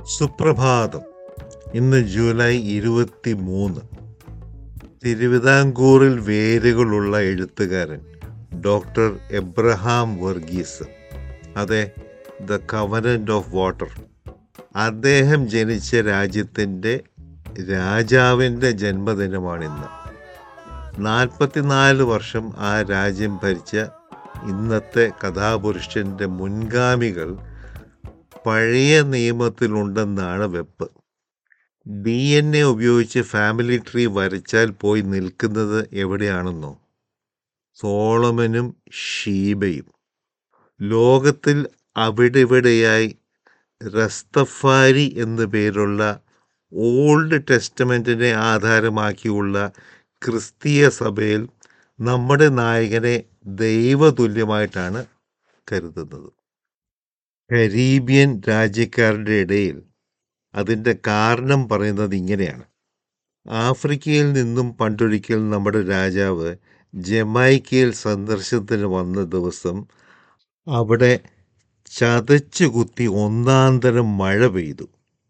സുപ്രഭാതം ഇന്ന് ജൂലൈ ഇരുപത്തി മൂന്ന് തിരുവിതാംകൂറിൽ വേരുകളുള്ള എഴുത്തുകാരൻ ഡോക്ടർ എബ്രഹാം വർഗീസ് അതെ ദ കവനൻ്റ് ഓഫ് വാട്ടർ അദ്ദേഹം ജനിച്ച രാജ്യത്തിൻ്റെ രാജാവിൻ്റെ ജന്മദിനമാണിന്ന് നാൽപ്പത്തിനാല് വർഷം ആ രാജ്യം ഭരിച്ച ഇന്നത്തെ കഥാപുരുഷൻ്റെ മുൻഗാമികൾ പഴയ നിയമത്തിലുണ്ടെന്നാണ് വെപ്പ് ഡി എൻ എ ഉപയോഗിച്ച് ഫാമിലി ട്രീ വരച്ചാൽ പോയി നിൽക്കുന്നത് എവിടെയാണെന്നോ സോളമനും ഷീബയും ലോകത്തിൽ അവിടിവിടെയായി റസ്തഫാരി എന്നു പേരുള്ള ഓൾഡ് ടെസ്റ്റമെൻറ്റിനെ ആധാരമാക്കിയുള്ള ക്രിസ്തീയ സഭയിൽ നമ്മുടെ നായകനെ ദൈവതുല്യമായിട്ടാണ് കരുതുന്നത് കരീബിയൻ രാജ്യക്കാരുടെ ഇടയിൽ അതിൻ്റെ കാരണം പറയുന്നത് ഇങ്ങനെയാണ് ആഫ്രിക്കയിൽ നിന്നും പണ്ടൊരിക്കൽ നമ്മുടെ രാജാവ് ജമൈക്കയിൽ സന്ദർശനത്തിന് വന്ന ദിവസം അവിടെ ചതച്ചു കുത്തി ഒന്നാന്തരം മഴ പെയ്തു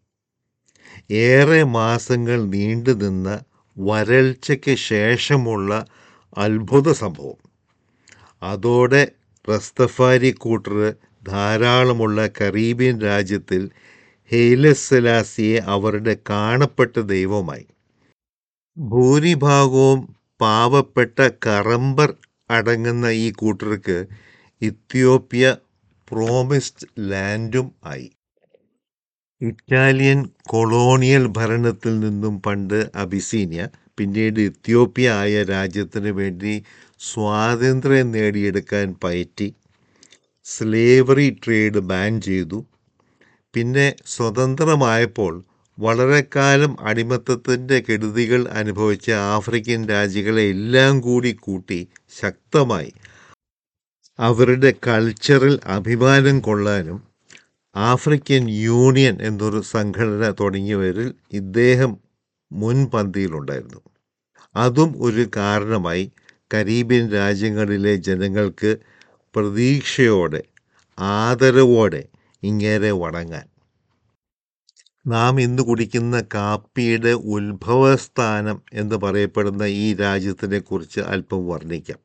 ഏറെ മാസങ്ങൾ നീണ്ടുനിന്ന വരൾച്ചയ്ക്ക് ശേഷമുള്ള അത്ഭുത സംഭവം അതോടെ റസ്തഫാരി കൂട്ടർ ധാരാളമുള്ള കറീബിയൻ രാജ്യത്തിൽ ഹെയ്ലസലാസിയെ അവരുടെ കാണപ്പെട്ട ദൈവമായി ഭൂരിഭാഗവും പാവപ്പെട്ട കറമ്പർ അടങ്ങുന്ന ഈ കൂട്ടർക്ക് ഇത്യോപ്യ പ്രോമിസ്ഡ് ലാൻഡും ആയി ഇറ്റാലിയൻ കൊളോണിയൽ ഭരണത്തിൽ നിന്നും പണ്ട് അബിസീനിയ പിന്നീട് ഇത്യോപ്യ ആയ രാജ്യത്തിന് വേണ്ടി സ്വാതന്ത്ര്യം നേടിയെടുക്കാൻ പയറ്റി സ്ലേവറി ട്രേഡ് ബാൻ ചെയ്തു പിന്നെ സ്വതന്ത്രമായപ്പോൾ വളരെ കാലം അടിമത്തത്തിൻ്റെ കെടുതികൾ അനുഭവിച്ച ആഫ്രിക്കൻ രാജ്യങ്ങളെ എല്ലാം കൂടി കൂട്ടി ശക്തമായി അവരുടെ കൾച്ചറിൽ അഭിമാനം കൊള്ളാനും ആഫ്രിക്കൻ യൂണിയൻ എന്നൊരു സംഘടന തുടങ്ങിയവരിൽ ഇദ്ദേഹം മുൻപന്തിയിലുണ്ടായിരുന്നു അതും ഒരു കാരണമായി കരീബിയൻ രാജ്യങ്ങളിലെ ജനങ്ങൾക്ക് പ്രതീക്ഷയോടെ ആദരവോടെ ഇങ്ങേരെ വണങ്ങാൻ നാം ഇന്ന് കുടിക്കുന്ന കാപ്പിയുടെ ഉത്ഭവസ്ഥാനം എന്ന് പറയപ്പെടുന്ന ഈ രാജ്യത്തിനെ കുറിച്ച് അല്പം വർണ്ണിക്കാം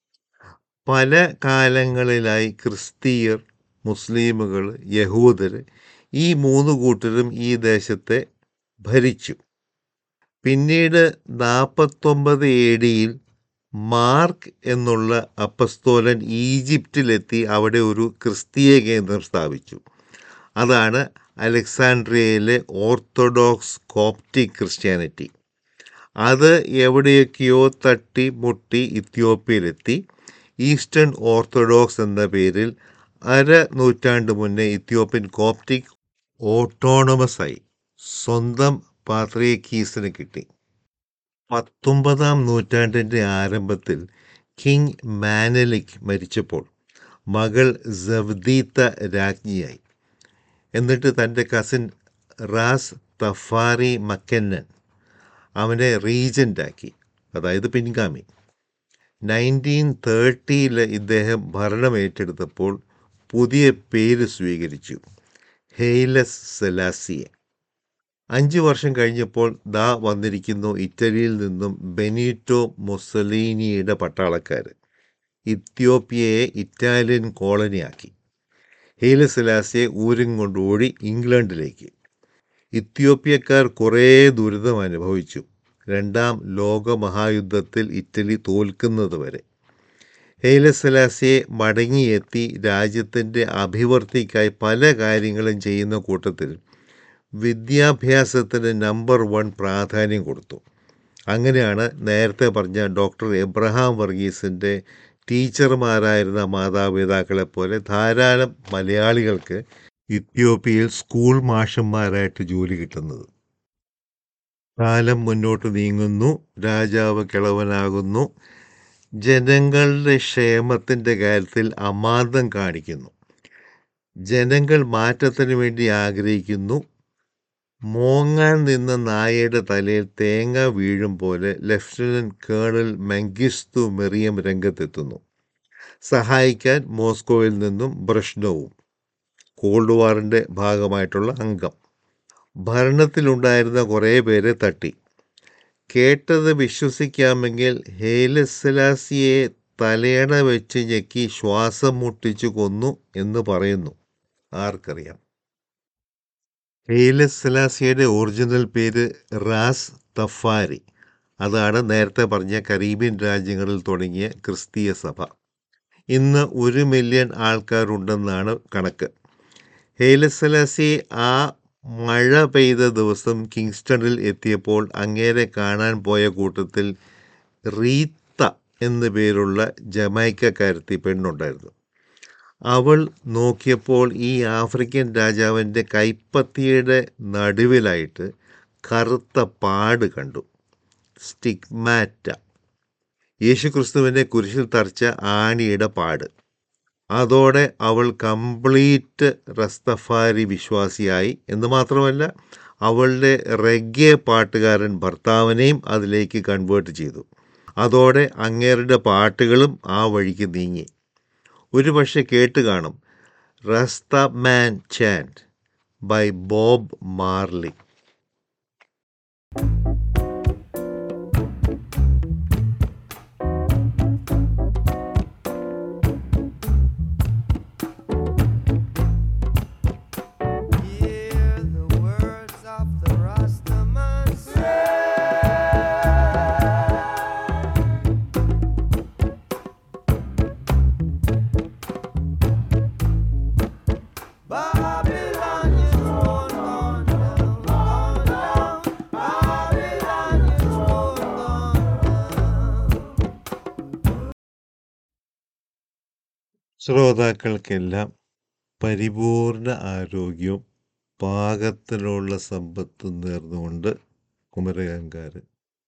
പല കാലങ്ങളിലായി ക്രിസ്തീയർ മുസ്ലിമുകൾ യഹൂദർ ഈ മൂന്ന് കൂട്ടരും ഈ ദേശത്തെ ഭരിച്ചു പിന്നീട് നാൽപ്പത്തൊമ്പത് എ ഡിയിൽ മാർക്ക് എന്നുള്ള അപ്പസ്തോലൻ ഈജിപ്തിലെത്തി അവിടെ ഒരു ക്രിസ്തീയ കേന്ദ്രം സ്ഥാപിച്ചു അതാണ് അലക്സാൻഡ്രിയയിലെ ഓർത്തഡോക്സ് കോപ്റ്റിക് ക്രിസ്ത്യാനിറ്റി അത് എവിടെയൊക്കെയോ തട്ടി മുട്ടി ഇത്യോപ്യയിലെത്തി ഈസ്റ്റേൺ ഓർത്തഡോക്സ് എന്ന പേരിൽ അര നൂറ്റാണ്ട് മുന്നേ ഇത്യോപ്യൻ കോപ്റ്റിക് ഓട്ടോണമസ് ആയി സ്വന്തം പാത്രിയക്കീസിന് കിട്ടി പത്തൊമ്പതാം നൂറ്റാണ്ടിൻ്റെ ആരംഭത്തിൽ കിങ് മാനലിക് മരിച്ചപ്പോൾ മകൾ സവ്ദീത്ത രാജ്ഞിയായി എന്നിട്ട് തൻ്റെ കസിൻ റാസ് തഫാറി മക്കന്നൻ അവനെ റീജൻ്റാക്കി അതായത് പിൻഗാമി നയൻറ്റീൻ തേർട്ടിയിൽ ഇദ്ദേഹം ഭരണം ഏറ്റെടുത്തപ്പോൾ പുതിയ പേര് സ്വീകരിച്ചു ഹെയ്ലസ് സെലാസിയെ അഞ്ച് വർഷം കഴിഞ്ഞപ്പോൾ ദാ വന്നിരിക്കുന്നു ഇറ്റലിയിൽ നിന്നും ബെനീറ്റോ മൊസലീനിയുടെ പട്ടാളക്കാർ ഇത്യോപ്യയെ ഇറ്റാലിയൻ കോളനിയാക്കി ഹെയ്ലസലാസിയെ ഊരും കൊണ്ട് ഓടി ഇംഗ്ലണ്ടിലേക്ക് ഇത്യോപ്യക്കാർ കുറേ ദുരിതം അനുഭവിച്ചു രണ്ടാം ലോകമഹായുദ്ധത്തിൽ ഇറ്റലി തോൽക്കുന്നത് വരെ ഹെയ്ലസലാസിയെ മടങ്ങിയെത്തി രാജ്യത്തിൻ്റെ അഭിവൃദ്ധിക്കായി പല കാര്യങ്ങളും ചെയ്യുന്ന കൂട്ടത്തിൽ വിദ്യാഭ്യാസത്തിന് നമ്പർ വൺ പ്രാധാന്യം കൊടുത്തു അങ്ങനെയാണ് നേരത്തെ പറഞ്ഞ ഡോക്ടർ എബ്രഹാം വർഗീസിൻ്റെ ടീച്ചർമാരായിരുന്ന മാതാപിതാക്കളെപ്പോലെ ധാരാളം മലയാളികൾക്ക് ഇത്യോപ്യയിൽ സ്കൂൾ മാഷന്മാരായിട്ട് ജോലി കിട്ടുന്നത് കാലം മുന്നോട്ട് നീങ്ങുന്നു രാജാവ് കിളവനാകുന്നു ജനങ്ങളുടെ ക്ഷേമത്തിൻ്റെ കാര്യത്തിൽ അമാന്തം കാണിക്കുന്നു ജനങ്ങൾ മാറ്റത്തിന് വേണ്ടി ആഗ്രഹിക്കുന്നു മോങ്ങാൻ നിന്ന നായയുടെ തലയിൽ തേങ്ങ വീഴും പോലെ ലഫ്റ്റനന്റ് കേണൽ മെങ്കിസ്തു മെറിയം രംഗത്തെത്തുന്നു സഹായിക്കാൻ മോസ്കോയിൽ നിന്നും ബ്രഷ്നോവും കോൾഡ് വാറിൻ്റെ ഭാഗമായിട്ടുള്ള അംഗം ഭരണത്തിലുണ്ടായിരുന്ന കുറേ പേരെ തട്ടി കേട്ടത് വിശ്വസിക്കാമെങ്കിൽ ഹേലസലാസിയെ തലയണ വെച്ച് ഞെക്കി ശ്വാസം മുട്ടിച്ചു കൊന്നു എന്ന് പറയുന്നു ആർക്കറിയാം ഹെയിലസലാസിയുടെ ഒറിജിനൽ പേര് റാസ് തഫാരി അതാണ് നേരത്തെ പറഞ്ഞ കരീബിയൻ രാജ്യങ്ങളിൽ തുടങ്ങിയ ക്രിസ്തീയ സഭ ഇന്ന് ഒരു മില്യൺ ആൾക്കാരുണ്ടെന്നാണ് കണക്ക് ഹെയിലസലാസി ആ മഴ പെയ്ത ദിവസം കിങ്സ്റ്റണിൽ എത്തിയപ്പോൾ അങ്ങേരെ കാണാൻ പോയ കൂട്ടത്തിൽ റീത്ത എന്നു പേരുള്ള ജമൈക്കക്കാരത്തി പെണ്ണുണ്ടായിരുന്നു അവൾ നോക്കിയപ്പോൾ ഈ ആഫ്രിക്കൻ രാജാവിൻ്റെ കൈപ്പത്തിയുടെ നടുവിലായിട്ട് കറുത്ത പാട് കണ്ടു സ്റ്റിഗ്മാറ്റ യേശുക്രിസ്തുവിൻ്റെ കുരിശിൽ തറച്ച ആണിയുടെ പാട് അതോടെ അവൾ കംപ്ലീറ്റ് റസ്തഫാരി വിശ്വാസിയായി എന്ന് മാത്രമല്ല അവളുടെ റെഗെ പാട്ടുകാരൻ ഭർത്താവിനെയും അതിലേക്ക് കൺവേർട്ട് ചെയ്തു അതോടെ അങ്ങേരുടെ പാട്ടുകളും ആ വഴിക്ക് നീങ്ങി ഒരു പക്ഷെ കേട്ട് കാണും Rasta man chant by Bob Marley Hear the words of the Rastaman Babylon is gone, gone down, gone down. Babylon is gone, gone down. ശ്രോതാക്കൾക്കെല്ലാം പരിപൂർണ ആരോഗ്യവും പാകത്തിലുള്ള സമ്പത്തും നേർന്നുകൊണ്ട് കുമരകങ്കാരൻ